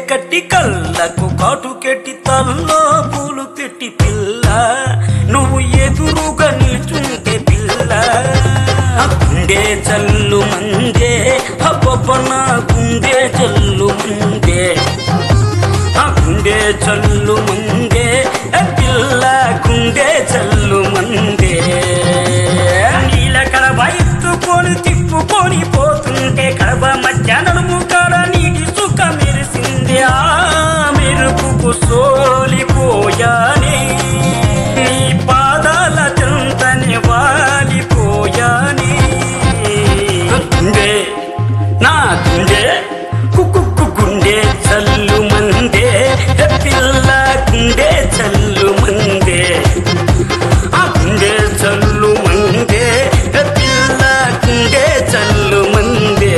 కట్టి కళ్ళకు కాటుకెట్టి తల్లో పూలు పెట్టి పిల్ల నువ్వు ఎదురుగా నిల్చుంటే పిల్ల ఆ గుండె చల్లు మందే అబ్బబ్బ నా గుండె చల్లు మందే ఆ గుండె చల్లు మందే ఆ పిల్ల గుండె చల్లు మందే నీల కడవ ఎత్తుకొని తిప్పుకొని పోతుంటే కడవ మధ్య నడుము కాడ నీటి సుఖ మెరిసింది ఆ మెరుపుకు సోలిపోయానే నీ పాదాల చెంతని వాలిపోయానే గుండె నా గుండె కుక్కు గుండె చల్లు మందే పిల్ల గుండె చల్లు మందే ఆ గుండె చల్లు మందే పిల్ల గుండె చల్లు మందే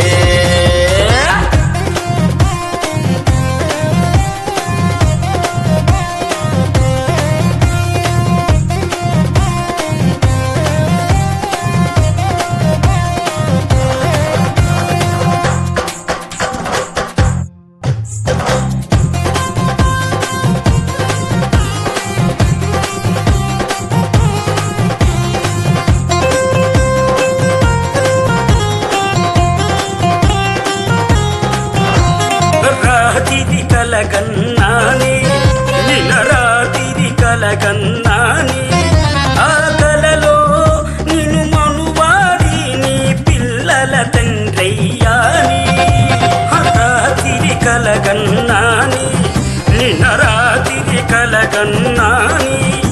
రాతిది కలగన్నాని నిల రాతిది కలగన్నాని ఆ కలలో నిన్ను మనువాడి నీ పిల్లల తండ్రయ్యాని ఆ రాతిది కలగన్నాని నిన్న రాతిది కలగన్నాని